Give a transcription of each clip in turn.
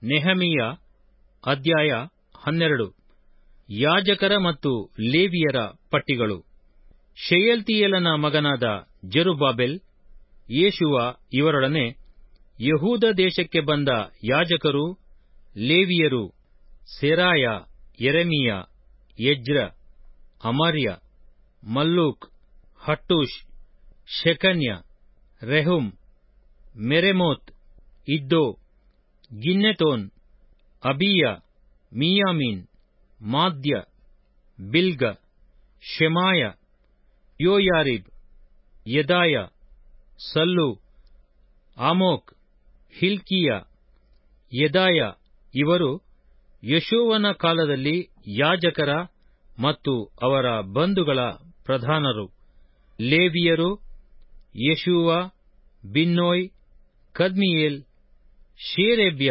ನೆಹಮೀಯ ಅಧ್ಯಾಯ ಹನ್ನೆರಡು ಯಾಜಕರ ಮತ್ತು ಲೇವಿಯರ ಪಟ್ಟಿಗಳು ಶೆಯಲ್ತಿಯೇಲನ ಮಗನಾದ ಜೆರುಬ್ಬಾಬೆಲ್ ಯೇಷುವ ಇವರೊಡನೆ ಯಹೂದ ದೇಶಕ್ಕೆ ಬಂದ ಯಾಜಕರು ಲೇವಿಯರು ಸೆರಾಯ ಯೆರೆಮೀಯ ಎಜ್ರ ಅಮರ್ಯ ಮಲ್ಲೂಕ್ ಹಟ್ಟೂಷ್ ಶೆಕನ್ಯ ರೆಹುಮ್ ಮೆರೆಮೋತ್ ಇದ್ದೋ ಗಿನ್ನೆತೋನ್ ಅಬೀಯ ಮೀಯಾಮೀನ್ ಮಾದ್ಯ ಬಿಲ್ಗ ಶೆಮಾಯ ಯೋಯಾರಿಬ್ ಯೆದಾಯ ಸಲ್ಲು ಆಮೋಕ್ ಹಿಲ್ಕೀಯ ಯೆದಾಯ ಇವರು ಯಶೋವನ ಕಾಲದಲ್ಲಿ ಯಾಜಕರ ಮತ್ತು ಅವರ ಬಂಧುಗಳ ಪ್ರಧಾನರು ಲೇವಿಯರು ಯಶೂವ ಬಿನ್ನೋಯ್ ಕದ್ಮಿಯೇಲ್ ಶೇರೇಬ್ಯ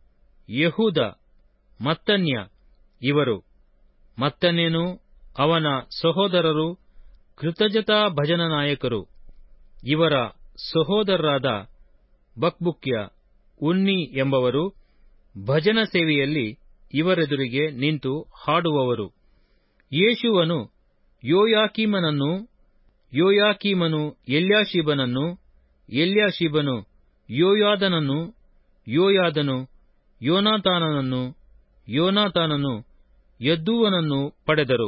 ಯಹೂದ ಮತ್ತನ್ಯ ಇವರು ಮತ್ತನ್ಯನು ಅವನ ಸಹೋದರರು ಕೃತಜ್ಞತಾ ಭಜನ ನಾಯಕರು ಇವರ ಸಹೋದರರಾದ ಬಕ್ಬುಕ್ಯ ಉನ್ನಿ ಎಂಬವರು ಭಜನ ಸೇವೆಯಲ್ಲಿ ಇವರೆದುರಿಗೆ ನಿಂತು ಹಾಡುವವರು ಯೇಷುವನು ಯೋಯಾಕೀಮನನ್ನು ಯೋಯಾಕೀಮನು ಎಲ್ಯಾಶೀಬನನ್ನು ಎಲ್ಯಾಶೀಬನು ಯೋಯಾದನನ್ನು ಯೋಯಾದನು ಯೋನಾತಾನನನ್ನು ಯೋನಾತಾನನು ಯದ್ದೂವನನ್ನು ಪಡೆದರು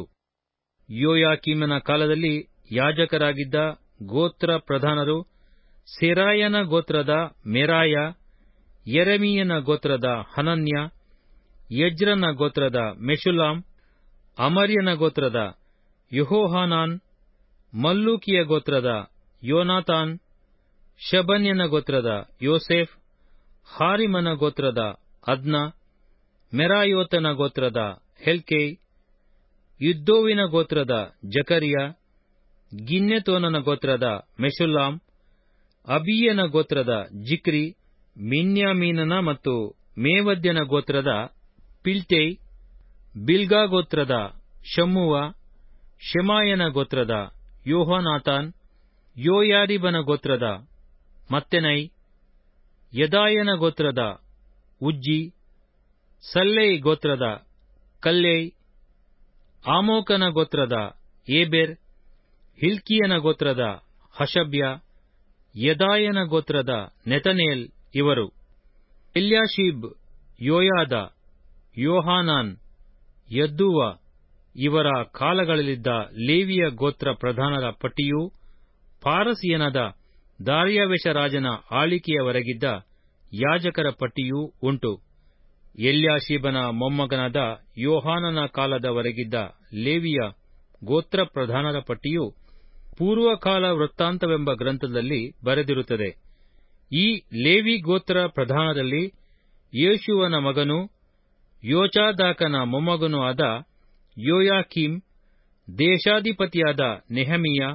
ಯೋಯಾಕೀಮನ ಕಾಲದಲ್ಲಿ ಯಾಜಕರಾಗಿದ್ದ ಗೋತ್ರ ಪ್ರಧಾನರು ಸೆರಾಯನ ಗೋತ್ರದ ಮೆರಾಯ ಯೆರೆಮೀಯನ ಗೋತ್ರದ ಹನನ್ಯ ಯಜ್ರನ ಗೋತ್ರದ ಮೆಷುಲಾಮ್ ಅಮರ್ಯನ ಗೋತ್ರದ ಯೆಹೋಹಾನಾನ್ ಮಲ್ಲೂಕಿಯ ಗೋತ್ರದ ಯೋನಾತಾನ್ ಶಬನ್ಯನ ಗೋತ್ರದ ಯೋಸೆಫ್ ಹಾರಿಮನ ಗೋತ್ರದ ಅದ್ನ ಮೆರಾಯೋತನ ಗೋತ್ರದ ಹೆಲ್ಕೈ ಯುದ್ದೋವಿನ ಗೋತ್ರದ ಜಕರಿಯ ಗಿನ್ನೆತೋನನ ಗೋತ್ರದ ಮೆಷುಲ್ಲಾಮ್ ಅಬೀಯನ ಗೋತ್ರದ ಜಿಕ್ರಿ ಮಿನ್ಯಾಮೀನನ ಮತ್ತು ಮೇವದ್ಯನ ಗೋತ್ರದ ಪಿಲ್ತೈ ಬಿಲ್ಗಾ ಗೋತ್ರದ ಶಮ್ಮುವ ಶೆಮಾಯನ ಗೋತ್ರದ ಯೋಹನಾಥಾನ್ ಯೋಯಾರಿಬನ ಗೋತ್ರದ ಮತ್ತೆನೈ ಯದಾಯನ ಗೋತ್ರದ ಉಜ್ಜಿ ಸಲ್ಲೈ ಗೋತ್ರದ ಕಲ್ಲೈ ಆಮೋಕನ ಗೋತ್ರದ ಏಬೆರ್ ಹಿಲ್ಕಿಯನ ಗೋತ್ರದ ಹಷಬ್ಯ ಯದಾಯನ ಗೋತ್ರದ ನೆತನೇಲ್ ಇವರು ಎಲ್ಯಾಶೀಬ್ ಯೋಯಾದ ಯೋಹಾನಾನ್ ಯದ್ದೂವ ಇವರ ಕಾಲಗಳಲ್ಲಿದ್ದ ಲೇವಿಯ ಗೋತ್ರ ಪ್ರಧಾನರ ಪಟ್ಟಿಯೂ ಪಾರಸಿಯನಾದ ದಾರ್ಯಾವೆಷ ರಾಜನ ಆಳಿಕೆಯವರೆಗಿದ್ದ ಯಾಜಕರ ಪಟ್ಟಿಯೂ ಉಂಟು ಎಲ್ಯಾಶೀಬನ ಮೊಮ್ಮಗನಾದ ಯೋಹಾನನ ಕಾಲದವರೆಗಿದ್ದ ಲೇವಿಯ ಗೋತ್ರ ಪ್ರಧಾನರ ಪಟ್ಟಿಯು ಪೂರ್ವಕಾಲ ವೃತ್ತಾಂತವೆಂಬ ಗ್ರಂಥದಲ್ಲಿ ಬರೆದಿರುತ್ತದೆ ಈ ಲೇವಿ ಗೋತ್ರ ಪ್ರಧಾನರಲ್ಲಿ ಯೇಷುವನ ಮಗನೂ ಯೋಚಾದಾಕನ ಮೊಮ್ಮಗನೂ ಆದ ಯೋಯಾಕೀಮ್ ದೇಶಾಧಿಪತಿಯಾದ ನೆಹಮೀಯ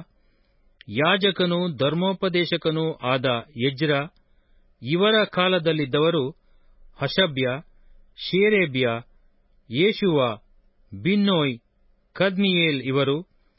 ಯಾಜಕನೂ ಧರ್ಮೋಪದೇಶಕನೂ ಆದ ಎಜ್ರ ಇವರ ಕಾಲದಲ್ಲಿದ್ದವರು ಹಷಬ್ಯ ಶೇರೇಬ್ಯ ಯೇಷುವ ಬಿನ್ನೋಯ್ ಕದ್ಮಿಯೇಲ್ ಇವರು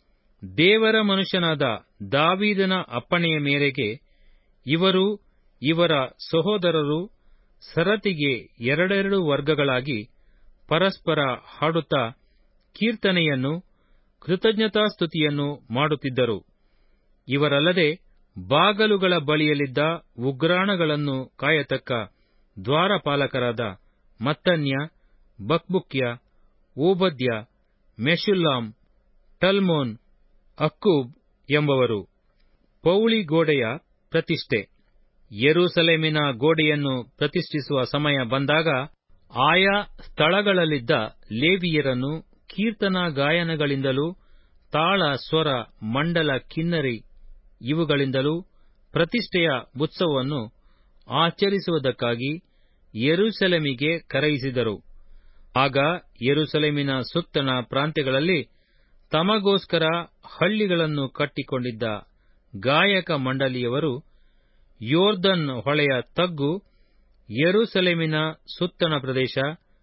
ದೇವರ ಮನುಷ್ಯನಾದ ದಾವೀದನ ಅಪ್ಪಣೆಯ ಮೇರೆಗೆ ಇವರು ಇವರ ಸಹೋದರರು ಸರತಿಗೆ ಎರಡೆರಡು ವರ್ಗಗಳಾಗಿ ಪರಸ್ಪರ ಹಾಡುತ್ತಾ ಕೀರ್ತನೆಯನ್ನು ಕೃತಜ್ಞತಾಸ್ತುತಿಯನ್ನು ಮಾಡುತ್ತಿದ್ದರು ಇವರಲ್ಲದೆ ಬಾಗಲುಗಳ ಬಳಿಯಲ್ಲಿದ್ದ ಉಗ್ರಾಣಗಳನ್ನು ಕಾಯತಕ್ಕ ದ್ವಾರಪಾಲಕರಾದ ಮತ್ತನ್ಯ ಬಕ್ಬುಕ್ಯ ಓಬದ್ಯ ಮೆಷುಲ್ಲಾಮ್ ಟಲ್ಮೋನ್ ಅಕ್ಕೂಬ್ ಎಂಬವರು ಪೌಳಿ ಗೋಡೆಯ ಪ್ರತಿಷ್ಠೆ ಯೆರೂಸಲೇಮಿನ ಗೋಡೆಯನ್ನು ಪ್ರತಿಷ್ಠಿಸುವ ಸಮಯ ಬಂದಾಗ ಆಯಾ ಸ್ಥಳಗಳಲ್ಲಿದ್ದ ಲೇವಿಯರನ್ನು ಕೀರ್ತನ ಗಾಯನಗಳಿಂದಲೂ ತಾಳ ಸ್ವರ ಮಂಡಲ ಕಿನ್ನರಿ ಇವುಗಳಿಂದಲೂ ಪ್ರತಿಷ್ಠೆಯ ಉತ್ಸವವನ್ನು ಆಚರಿಸುವುದಕ್ಕಾಗಿ ಯೆರೂಸಲೇಮಿಗೆ ಕರೆಯಿಸಿದರು ಆಗ ಯೆರೂಸಲೇಮಿನ ಸುತ್ತಣ ಪ್ರಾಂತ್ಯಗಳಲ್ಲಿ ತಮಗೋಸ್ಕರ ಹಳ್ಳಿಗಳನ್ನು ಕಟ್ಟಿಕೊಂಡಿದ್ದ ಗಾಯಕ ಮಂಡಳಿಯವರು ಯೋರ್ದನ್ ಹೊಳೆಯ ತಗ್ಗು ಯೆರೂಸಲೇಮಿನ ಸುತ್ತಣ ಪ್ರದೇಶ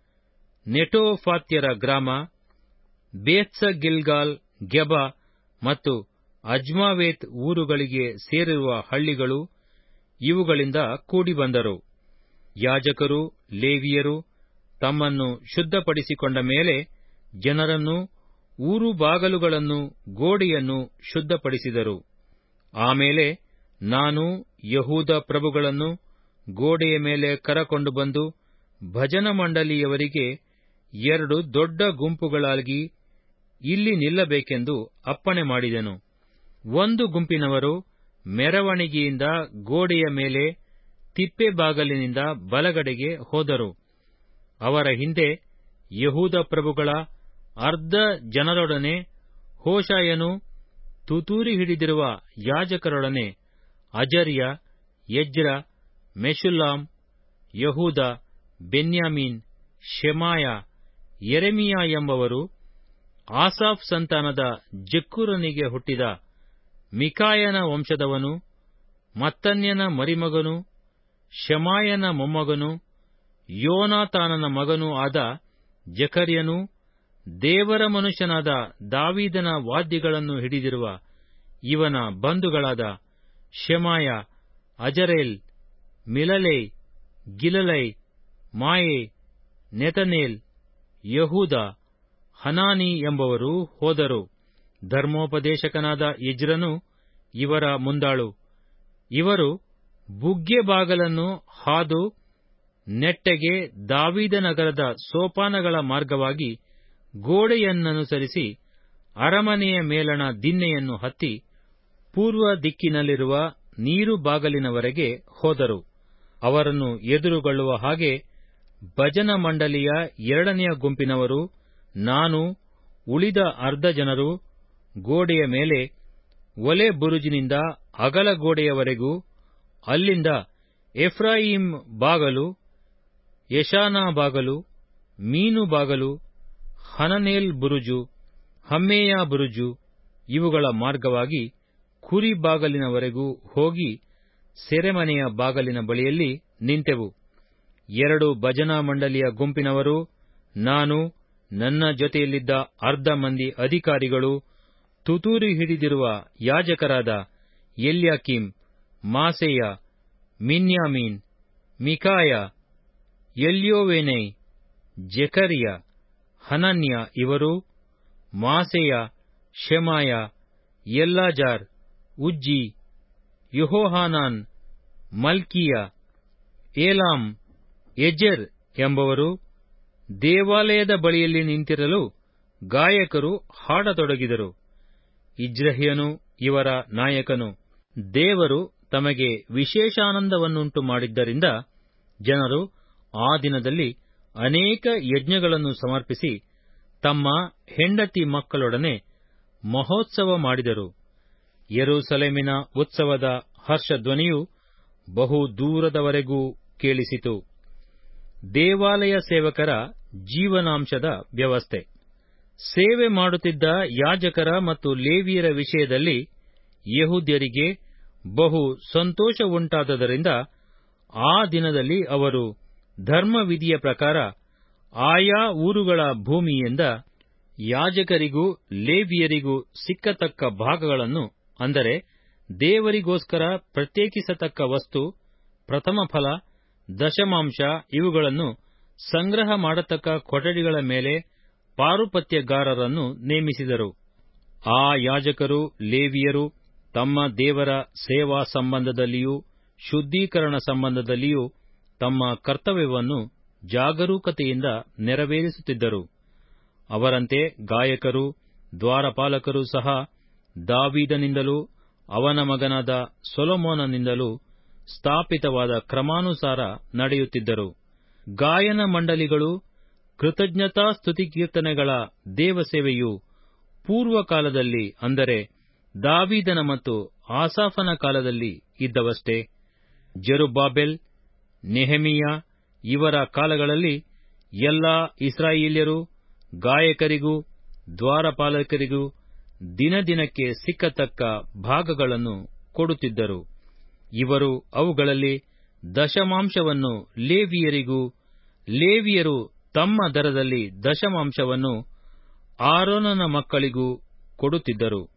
ನೆಟೋಫಾತ್ಯರ ಗ್ರಾಮ ಬೇತ್ಸ ಗಿಲ್ಗಾಲ್ ಗೆಬ ಮತ್ತು ಅಜ್ಮಾವೇತ್ ಊರುಗಳಿಗೆ ಸೇರಿರುವ ಹಳ್ಳಿಗಳು ಇವುಗಳಿಂದ ಕೂಡಿಬಂದರು ಯಾಜಕರು ಲೇವಿಯರು ತಮ್ಮನ್ನು ಶುದ್ಧಪಡಿಸಿಕೊಂಡ ಮೇಲೆ ಜನರನ್ನು ಊರು ಬಾಗಲುಗಳನ್ನು ಗೋಡೆಯನ್ನು ಶುದ್ಧಪಡಿಸಿದರು ಆಮೇಲೆ ನಾನು ಯಹೂದ ಪ್ರಭುಗಳನ್ನು ಗೋಡೆಯ ಮೇಲೆ ಕರಕೊಂಡು ಬಂದು ಭಜನ ಮಂಡಳಿಯವರಿಗೆ ಎರಡು ದೊಡ್ಡ ಗುಂಪುಗಳಾಗಿ ಇಲ್ಲಿ ನಿಲ್ಲಬೇಕೆಂದು ಅಪ್ಪಣೆ ಮಾಡಿದೆನು ಒಂದು ಗುಂಪಿನವರು ಮೆರವಣಿಗೆಯಿಂದ ಗೋಡೆಯ ಮೇಲೆ ತಿಪ್ಪೆ ಬಾಗಲಿನಿಂದ ಬಲಗಡೆಗೆ ಹೋದರು ಅವರ ಹಿಂದೆ ಯಹೂದ ಪ್ರಭುಗಳ ಅರ್ಧ ಜನರೊಡನೆ ಹೋಶಾಯನು ತುತೂರಿ ಹಿಡಿದಿರುವ ಯಾಜಕರೊಡನೆ ಅಜರ್ಯ ಎಜ್ರ ಮೆಶುಲ್ಲಾಮ್ ಯಹೂದ ಬೆನ್ಯಾಮೀನ್ ಶೆಮಾಯ ಯೆರೆಮೀಯ ಎಂಬವರು ಆಸಾಫ್ ಸಂತಾನದ ಜಕ್ಕೂರನಿಗೆ ಹುಟ್ಟಿದ ಮಿಕಾಯನ ವಂಶದವನು ಮತ್ತನ್ಯನ ಮರಿಮಗನು ಶಮಾಯನ ಮೊಮ್ಮಗನು ಯೋನಾತಾನನ ಮಗನೂ ಆದ ಜಕರ್ಯನು ದೇವರ ಮನುಷ್ಯನಾದ ದಾವೀದನ ವಾದ್ಯಗಳನ್ನು ಹಿಡಿದಿರುವ ಇವನ ಬಂಧುಗಳಾದ ಶೆಮಾಯ ಅಜರೇಲ್ ಮಿಲಲೈ ಗಿಲಲೈ ಮಾಯೆ ನೆತನೇಲ್ ಯಹೂದ ಹನಾನಿ ಎಂಬವರು ಹೋದರು ಧರ್ಮೋಪದೇಶಕನಾದ ಇಜ್ರನು ಇವರ ಮುಂದಾಳು ಇವರು ಬುಗ್ಗೆ ಬಾಗಲನ್ನು ಹಾದು ನೆಟ್ಟಗೆ ದಾವಿದನಗರದ ಸೋಪಾನಗಳ ಮಾರ್ಗವಾಗಿ ಗೋಡೆಯನ್ನನುಸರಿಸಿ ಅರಮನೆಯ ಮೇಲಣ ದಿನ್ನೆಯನ್ನು ಹತ್ತಿ ಪೂರ್ವ ದಿಕ್ಕಿನಲ್ಲಿರುವ ನೀರು ಬಾಗಲಿನವರೆಗೆ ಹೋದರು ಅವರನ್ನು ಎದುರುಗೊಳ್ಳುವ ಹಾಗೆ ಭಜನ ಮಂಡಳಿಯ ಎರಡನೆಯ ಗುಂಪಿನವರು ನಾನು ಉಳಿದ ಅರ್ಧ ಜನರು ಗೋಡೆಯ ಮೇಲೆ ಒಲೆ ಬುರುಜಿನಿಂದ ಅಗಲ ಗೋಡೆಯವರೆಗೂ ಅಲ್ಲಿಂದ ಎಫ್ರಾಯಿಂ ಬಾಗಲು ಯಶಾನಾ ಬಾಗಲು ಮೀನು ಬಾಗಲು ಹನನೇಲ್ ಬುರುಜು ಹಮ್ಮೇಯ ಬುರುಜು ಇವುಗಳ ಮಾರ್ಗವಾಗಿ ಕುರಿ ಬಾಗಲಿನವರೆಗೂ ಹೋಗಿ ಸೆರೆಮನೆಯ ಬಾಗಲಿನ ಬಳಿಯಲ್ಲಿ ನಿಂತೆವು ಎರಡು ಭಜನಾ ಮಂಡಳಿಯ ಗುಂಪಿನವರು ನಾನು ನನ್ನ ಜೊತೆಯಲ್ಲಿದ್ದ ಅರ್ಧ ಮಂದಿ ಅಧಿಕಾರಿಗಳು ತುತೂರಿ ಹಿಡಿದಿರುವ ಯಾಜಕರಾದ ಎಲ್ಯಾಕಿಮ್ ಮಾಸೆಯ ಮಿನ್ಯಾಮೀನ್ ಮಿಕಾಯ ಎಲ್ಯೋವೆನೈ ಜೆಕರಿಯ ಹನನ್ಯ ಇವರು ಮಾಸೆಯ ಶೆಮಾಯ ಎಲ್ಲಾಜಾರ್ ಉಜ್ಜಿ ಯುಹೋಹಾನಾನ್ ಮಲ್ಕಿಯ ಏಲಾಮ್ ಎಜೆರ್ ಎಂಬವರು ದೇವಾಲಯದ ಬಳಿಯಲ್ಲಿ ನಿಂತಿರಲು ಗಾಯಕರು ಹಾಡತೊಡಗಿದರು ಇಜ್ರಹ್ಯನು ಇವರ ನಾಯಕನು ದೇವರು ತಮಗೆ ವಿಶೇಷಾನಂದವನ್ನುಂಟು ಮಾಡಿದ್ದರಿಂದ ಜನರು ಆ ದಿನದಲ್ಲಿ ಅನೇಕ ಯಜ್ಞಗಳನ್ನು ಸಮರ್ಪಿಸಿ ತಮ್ಮ ಹೆಂಡತಿ ಮಕ್ಕಳೊಡನೆ ಮಹೋತ್ಸವ ಮಾಡಿದರು ಯೆರೂಸಲೇಮಿನ ಉತ್ಸವದ ಹರ್ಷಧ್ವನಿಯು ಬಹು ದೂರದವರೆಗೂ ಕೇಳಿಸಿತು ದೇವಾಲಯ ಸೇವಕರ ಜೀವನಾಂಶದ ವ್ಯವಸ್ಥೆ ಸೇವೆ ಮಾಡುತ್ತಿದ್ದ ಯಾಜಕರ ಮತ್ತು ಲೇವಿಯರ ವಿಷಯದಲ್ಲಿ ಯಹೂದ್ಯರಿಗೆ ಬಹು ಸಂತೋಷವುಂಟಾದದರಿಂದ ಆ ದಿನದಲ್ಲಿ ಅವರು ಧರ್ಮವಿಧಿಯ ಪ್ರಕಾರ ಆಯಾ ಊರುಗಳ ಭೂಮಿಯಿಂದ ಯಾಜಕರಿಗೂ ಲೇವಿಯರಿಗೂ ಸಿಕ್ಕತಕ್ಕ ಭಾಗಗಳನ್ನು ಅಂದರೆ ದೇವರಿಗೋಸ್ಕರ ಪ್ರತ್ಯೇಕಿಸತಕ್ಕ ವಸ್ತು ಪ್ರಥಮಫಲ ದಶಮಾಂಶ ಇವುಗಳನ್ನು ಸಂಗ್ರಹ ಮಾಡತಕ್ಕ ಕೊಠಡಿಗಳ ಮೇಲೆ ಪಾರುಪತ್ಯಗಾರರನ್ನು ನೇಮಿಸಿದರು ಆ ಯಾಜಕರು ಲೇವಿಯರು ತಮ್ಮ ದೇವರ ಸೇವಾ ಸಂಬಂಧದಲ್ಲಿಯೂ ಶುದ್ಧೀಕರಣ ಸಂಬಂಧದಲ್ಲಿಯೂ ತಮ್ಮ ಕರ್ತವ್ಯವನ್ನು ಜಾಗರೂಕತೆಯಿಂದ ನೆರವೇರಿಸುತ್ತಿದ್ದರು ಅವರಂತೆ ಗಾಯಕರು ದ್ವಾರಪಾಲಕರು ಸಹ ದಾವೀದನಿಂದಲೂ ಅವನ ಮಗನಾದ ಸೊಲೊಮೋನನಿಂದಲೂ ಸ್ಥಾಪಿತವಾದ ಕ್ರಮಾನುಸಾರ ನಡೆಯುತ್ತಿದ್ದರು ಗಾಯನ ಮಂಡಳಿಗಳು ಕೃತಜ್ಞತಾ ಸ್ತುತಿಕೀರ್ತನೆಗಳ ದೇವಸೇವೆಯು ಪೂರ್ವಕಾಲದಲ್ಲಿ ಅಂದರೆ ದಾವೀದನ ಮತ್ತು ಆಸಾಫನ ಕಾಲದಲ್ಲಿ ಇದ್ದವಷ್ಟೇ ಜೆರುಬ್ಬಾಬೆಲ್ ನೆಹೆಮೀಯ ಇವರ ಕಾಲಗಳಲ್ಲಿ ಎಲ್ಲಾ ಇಸ್ರಾಯೇಲ್ಯರು ಗಾಯಕರಿಗೂ ದ್ವಾರಪಾಲಕರಿಗೂ ದಿನದಿನಕ್ಕೆ ಸಿಕ್ಕತಕ್ಕ ಭಾಗಗಳನ್ನು ಕೊಡುತ್ತಿದ್ದರು ಇವರು ಅವುಗಳಲ್ಲಿ ದಶಮಾಂಶವನ್ನು ಲೇವಿಯರಿಗೂ ಲೇವಿಯರು ತಮ್ಮ ದರದಲ್ಲಿ ದಶಮಾಂಶವನ್ನು ಆರೋನನ ಮಕ್ಕಳಿಗೂ ಕೊಡುತ್ತಿದ್ದರು